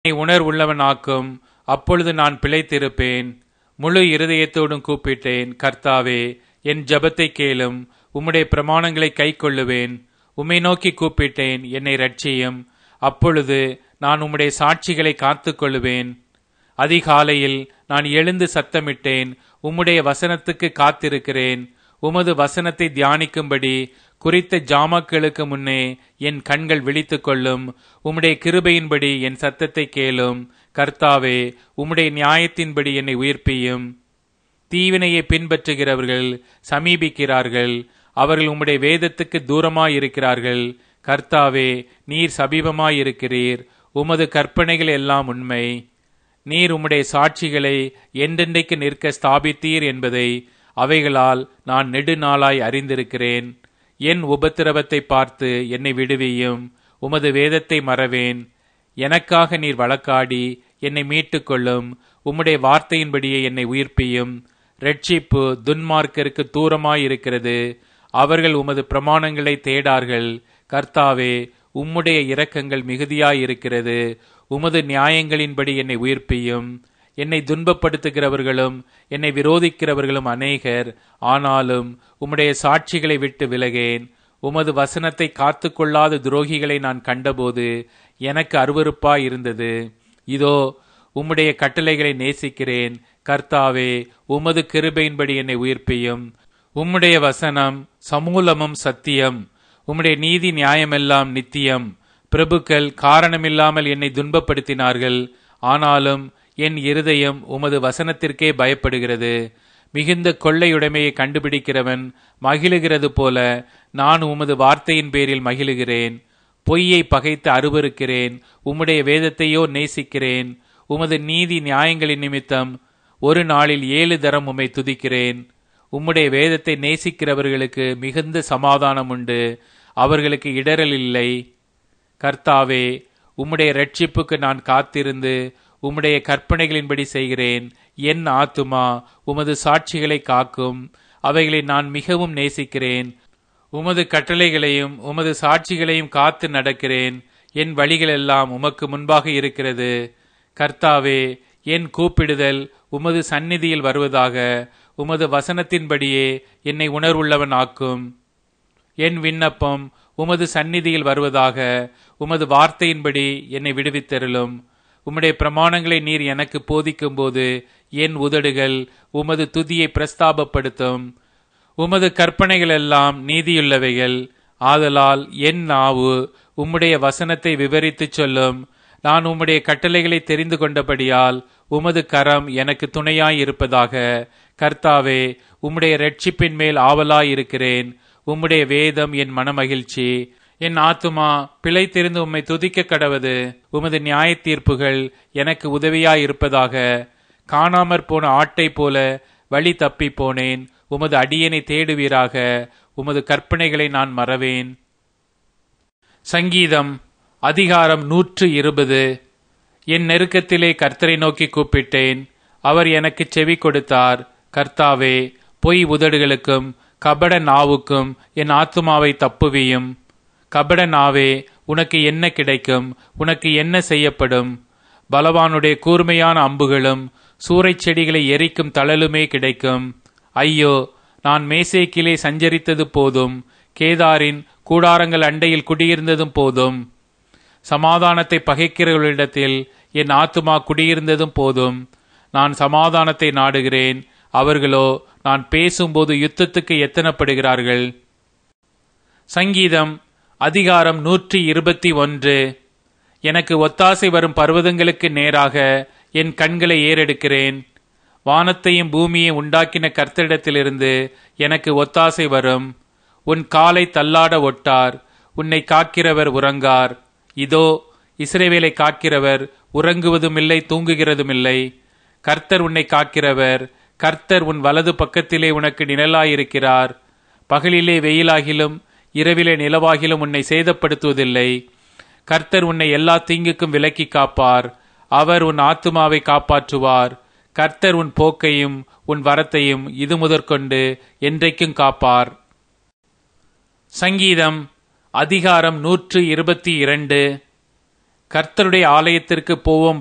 என்னை உணர்வுள்ளவனாக்கும் அப்பொழுது நான் பிழைத்திருப்பேன் முழு இருதயத்தோடும் கூப்பிட்டேன் கர்த்தாவே என் ஜெபத்தை கேளும் உம்முடைய பிரமாணங்களை கைக்கொள்ளுவேன் உம்மை நோக்கி கூப்பிட்டேன் என்னை ரட்சியும் அப்பொழுது நான் உம்முடைய சாட்சிகளை காத்துக் கொள்ளுவேன் அதிகாலையில் நான் எழுந்து சத்தமிட்டேன் உம்முடைய வசனத்துக்கு காத்திருக்கிறேன் உமது வசனத்தை தியானிக்கும்படி குறித்த ஜாமாக்களுக்கு முன்னே என் கண்கள் விழித்துக் கொள்ளும் உம்முடைய கிருபையின்படி என் சத்தத்தை கேளும் கர்த்தாவே உம்முடைய நியாயத்தின்படி என்னை உயிர்ப்பியும் தீவினையை பின்பற்றுகிறவர்கள் சமீபிக்கிறார்கள் அவர்கள் உம்முடைய வேதத்துக்கு தூரமாயிருக்கிறார்கள் கர்த்தாவே நீர் சமீபமாயிருக்கிறீர் உமது கற்பனைகள் எல்லாம் உண்மை நீர் உம்முடைய சாட்சிகளை என்றென்றைக்கு நிற்க ஸ்தாபித்தீர் என்பதை அவைகளால் நான் நெடுநாளாய் அறிந்திருக்கிறேன் என் உபத்திரவத்தை பார்த்து என்னை விடுவியும் உமது வேதத்தை மறவேன் எனக்காக நீர் வழக்காடி என்னை மீட்டுக் கொள்ளும் உம்முடைய வார்த்தையின்படியே என்னை உயிர்ப்பியும் ரட்சிப்பு துன்மார்க்கருக்கு தூரமாயிருக்கிறது அவர்கள் உமது பிரமாணங்களை தேடார்கள் கர்த்தாவே உம்முடைய இரக்கங்கள் மிகுதியாயிருக்கிறது உமது நியாயங்களின்படி என்னை உயிர்ப்பியும் என்னை துன்பப்படுத்துகிறவர்களும் என்னை விரோதிக்கிறவர்களும் அநேகர் ஆனாலும் உம்முடைய சாட்சிகளை விட்டு விலகேன் உமது வசனத்தை காத்து கொள்ளாத துரோகிகளை நான் கண்டபோது எனக்கு அருவருப்பாய் இருந்தது இதோ உம்முடைய கட்டளைகளை நேசிக்கிறேன் கர்த்தாவே உமது கிருபையின்படி என்னை உயிர்ப்பியும் உம்முடைய வசனம் சமூலமும் சத்தியம் உம்முடைய நீதி நியாயமெல்லாம் நித்தியம் பிரபுக்கள் காரணமில்லாமல் என்னை துன்பப்படுத்தினார்கள் ஆனாலும் என் இருதயம் உமது வசனத்திற்கே பயப்படுகிறது மிகுந்த கொள்ளையுடைமையை கண்டுபிடிக்கிறவன் மகிழுகிறது போல நான் உமது வார்த்தையின் பேரில் மகிழுகிறேன் பொய்யை பகைத்து அருவருக்கிறேன் உம்முடைய வேதத்தையோ நேசிக்கிறேன் உமது நீதி நியாயங்களின் நிமித்தம் ஒரு நாளில் ஏழு தரம் உம்மை துதிக்கிறேன் உம்முடைய வேதத்தை நேசிக்கிறவர்களுக்கு மிகுந்த சமாதானம் உண்டு அவர்களுக்கு இடரல் இல்லை கர்த்தாவே உம்முடைய ரட்சிப்புக்கு நான் காத்திருந்து உம்முடைய கற்பனைகளின்படி செய்கிறேன் என் ஆத்துமா உமது சாட்சிகளை காக்கும் அவைகளை நான் மிகவும் நேசிக்கிறேன் உமது கட்டளைகளையும் உமது சாட்சிகளையும் காத்து நடக்கிறேன் என் வழிகளெல்லாம் உமக்கு முன்பாக இருக்கிறது கர்த்தாவே என் கூப்பிடுதல் உமது சந்நிதியில் வருவதாக உமது வசனத்தின்படியே என்னை உணர்வுள்ளவன் ஆக்கும் என் விண்ணப்பம் உமது சந்நிதியில் வருவதாக உமது வார்த்தையின்படி என்னை விடுவித்தருளும் உம்முடைய பிரமாணங்களை நீர் எனக்கு போதிக்கும் போது என் உதடுகள் உமது துதியை பிரஸ்தாபப்படுத்தும் உமது கற்பனைகள் எல்லாம் நீதியுள்ளவைகள் ஆதலால் என் நாவு உம்முடைய வசனத்தை விவரித்துச் சொல்லும் நான் உம்முடைய கட்டளைகளை தெரிந்து கொண்டபடியால் உமது கரம் எனக்கு துணையாயிருப்பதாக கர்த்தாவே உம்முடைய ரட்சிப்பின் மேல் ஆவலாயிருக்கிறேன் உம்முடைய வேதம் என் மனமகிழ்ச்சி என் ஆத்துமா பிழைத்திருந்து உம்மை துதிக்க கடவது உமது நியாய தீர்ப்புகள் எனக்கு உதவியாயிருப்பதாக காணாமற் போன ஆட்டை போல வழி தப்பி போனேன் உமது அடியனை தேடுவீராக உமது கற்பனைகளை நான் மறவேன் சங்கீதம் அதிகாரம் நூற்று இருபது என் நெருக்கத்திலே கர்த்தரை நோக்கி கூப்பிட்டேன் அவர் எனக்கு செவி கொடுத்தார் கர்த்தாவே பொய் உதடுகளுக்கும் கபட நாவுக்கும் என் ஆத்துமாவை தப்புவியும் கபட நாவே உனக்கு என்ன கிடைக்கும் உனக்கு என்ன செய்யப்படும் பலவானுடைய கூர்மையான அம்புகளும் சூறைச் செடிகளை எரிக்கும் தழலுமே கிடைக்கும் ஐயோ நான் மேசேக்கிலே சஞ்சரித்தது போதும் கேதாரின் கூடாரங்கள் அண்டையில் குடியிருந்ததும் போதும் சமாதானத்தை பகைக்கிறவர்களிடத்தில் என் ஆத்துமா குடியிருந்ததும் போதும் நான் சமாதானத்தை நாடுகிறேன் அவர்களோ நான் பேசும்போது யுத்தத்துக்கு எத்தனப்படுகிறார்கள் சங்கீதம் அதிகாரம் நூற்றி இருபத்தி ஒன்று எனக்கு ஒத்தாசை வரும் பர்வதங்களுக்கு நேராக என் கண்களை ஏறெடுக்கிறேன் வானத்தையும் பூமியை உண்டாக்கின கர்த்தரிடத்திலிருந்து எனக்கு ஒத்தாசை வரும் உன் காலை தள்ளாட ஒட்டார் உன்னை காக்கிறவர் உறங்கார் இதோ இஸ்ரேவேலை காக்கிறவர் உறங்குவதுமில்லை தூங்குகிறதுமில்லை கர்த்தர் உன்னை காக்கிறவர் கர்த்தர் உன் வலது பக்கத்திலே உனக்கு நிழலாயிருக்கிறார் பகலிலே வெயிலாகிலும் இரவிலே நிலவாகிலும் உன்னை சேதப்படுத்துவதில்லை கர்த்தர் உன்னை எல்லா தீங்குக்கும் விலக்கி காப்பார் அவர் உன் ஆத்துமாவை காப்பாற்றுவார் கர்த்தர் உன் போக்கையும் உன் வரத்தையும் இது முதற்கொண்டு என்றைக்கும் காப்பார் சங்கீதம் அதிகாரம் நூற்று இருபத்தி இரண்டு கர்த்தருடைய ஆலயத்திற்கு போவோம்